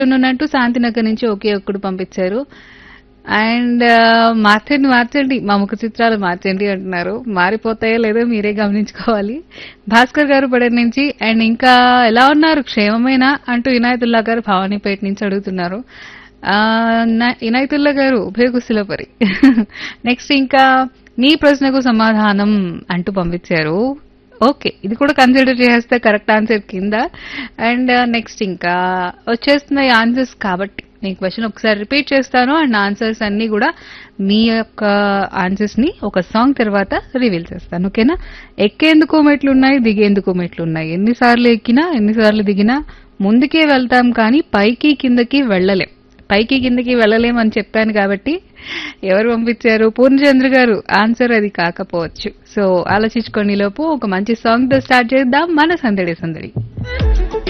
ఉన్నట్టు శాంతినగర్ నుంచి ఒకే ఒక్కడు పంపించారు అండ్ మార్చండి మార్చండి మా ముఖ చిత్రాలు మార్చండి అంటున్నారు మారిపోతాయో లేదో మీరే గమనించుకోవాలి భాస్కర్ గారు పడర్ నుంచి అండ్ ఇంకా ఎలా ఉన్నారు క్షేమమేనా అంటూ ఇనాయతుల్లా గారు భవానీపేట నుంచి అడుగుతున్నారు ఆ, నా- ఇనాయతుల్లా గారు ఉభయ కుశలపరి నెక్స్ట్ ఇంకా మీ ప్రశ్నకు సమాధానం అంటూ పంపించారు ఓకే ఇది కూడా కన్సిడర్ చేస్తే కరెక్ట్ ఆన్సర్ కింద అండ్ నెక్స్ట్ ఇంకా వచ్చేస్తున్నాయి ఆన్సర్స్ కాబట్టి నేను క్వశ్చన్ ఒకసారి రిపీట్ చేస్తాను అండ్ ఆన్సర్స్ అన్ని కూడా మీ యొక్క ఆన్సర్స్ ని ఒక సాంగ్ తర్వాత రివీల్ చేస్తాను ఓకేనా ఎక్కేందుకు మెట్లు ఉన్నాయి దిగేందుకు మెట్లు ఉన్నాయి ఎన్నిసార్లు ఎక్కినా ఎన్నిసార్లు దిగినా ముందుకే వెళ్తాం కానీ పైకి కిందకి వెళ్ళలేం పైకి కిందకి వెళ్ళలేమని చెప్పాను కాబట్టి ఎవరు పంపించారు పూర్ణచంద్ర గారు ఆన్సర్ అది కాకపోవచ్చు సో ఆలోచించుకోండి లోపు ఒక మంచి సాంగ్ తో స్టార్ట్ చేద్దాం మన సందడి సందడి